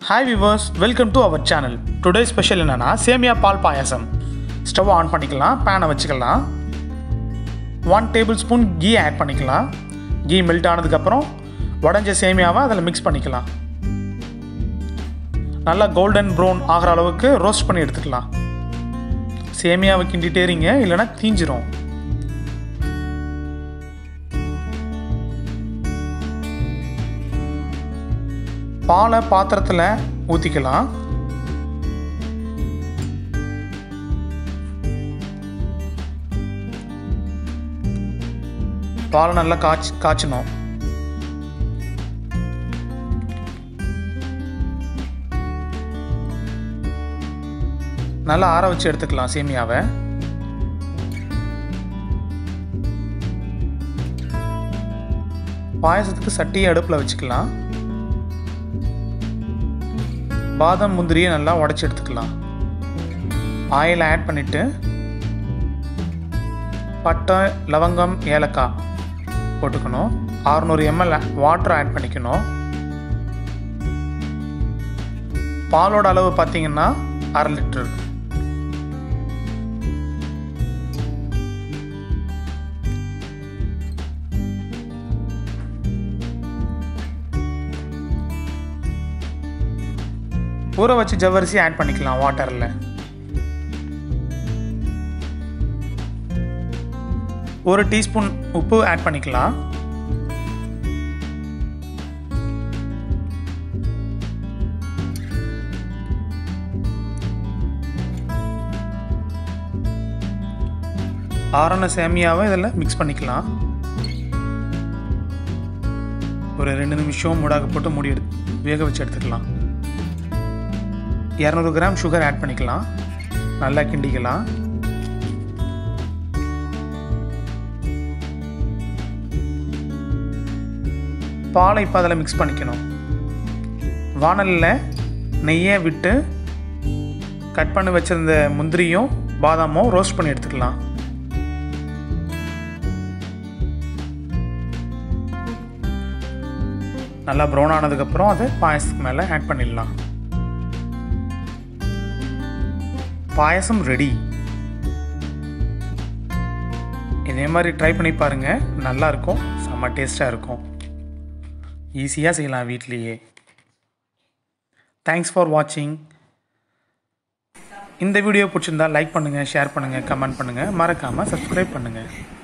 hi viewers welcome to our channel today special என்னென்னா சேமியா பால் பாயாசம் ஸ்டவ் ஆன் பண்ணிக்கலாம் பேனை வச்சுக்கலாம் one table spoon ghee add பண்ணிக்கலாம் கீ மெல்ட் ஆனதுக்கப்புறம் உடஞ்ச சேமியாவை அதில் மிக்ஸ் பண்ணிக்கலாம் நல்லா கோல்டன் ப்ரௌன் ஆகிற அளவுக்கு ரோஸ்ட் பண்ணி எடுத்துக்கலாம் சேமியாவை கிண்டிட்டே இருங்க இல்லைன்னா தீஞ்சிரும் பாலை பாத்திரத்தில் ஊற்றிக்கலாம் பாலை நல்லா காய்ச்சி காய்ச்சணும் நல்லா ஆற வச்சு எடுத்துக்கலாம் சேமியாவை பாயசத்துக்கு சட்டியை அடுப்பில் வச்சுக்கலாம் பாதாம் முந்திரியை நல்லா உடச்சி எடுத்துக்கலாம் ஆயில் ஆட் பண்ணிவிட்டு பட்டை லவங்கம் ஏலக்காய் போட்டுக்கணும் அறநூறு எம்எல் வாட்டர் ஆட் பண்ணிக்கணும் பாலோட அளவு பார்த்தீங்கன்னா அரை லிட்டர் ஊற வச்சு ஜவ்வரிசி ஆட் பண்ணிக்கலாம் வாட்டரில் ஒரு டீஸ்பூன் உப்பு ஆட் பண்ணிக்கலாம் ஆறான சேமியாவை இதில் மிக்ஸ் பண்ணிக்கலாம் ஒரு ரெண்டு நிமிஷம் மூடாக போட்டு மூடி எடு வேக வச்சு எடுத்துக்கலாம் இரநூறு கிராம் சுகர் ஆட் பண்ணிக்கலாம் நல்லா கிண்டிக்கலாம் பாலை இப்போ அதில் மிக்ஸ் பண்ணிக்கணும் வானலில் நெய்யை விட்டு கட் பண்ணி வச்சுருந்த முந்திரியும் பாதாமும் ரோஸ்ட் பண்ணி எடுத்துக்கலாம் நல்லா ப்ரௌன் ஆனதுக்கப்புறம் அதை பாயசத்துக்கு மேலே ஆட் பண்ணிடலாம் பாயசம் ரெடி இதே மாதிரி ட்ரை பண்ணி பாருங்கள் நல்லாயிருக்கும் செம்ம டேஸ்ட்டாக இருக்கும் ஈஸியாக செய்யலாம் வீட்லேயே தேங்க்ஸ் ஃபார் வாட்சிங் இந்த வீடியோ பிடிச்சிருந்தா லைக் பண்ணுங்கள் ஷேர் பண்ணுங்கள் கமெண்ட் பண்ணுங்கள் மறக்காமல் சப்ஸ்கிரைப் பண்ணுங்கள்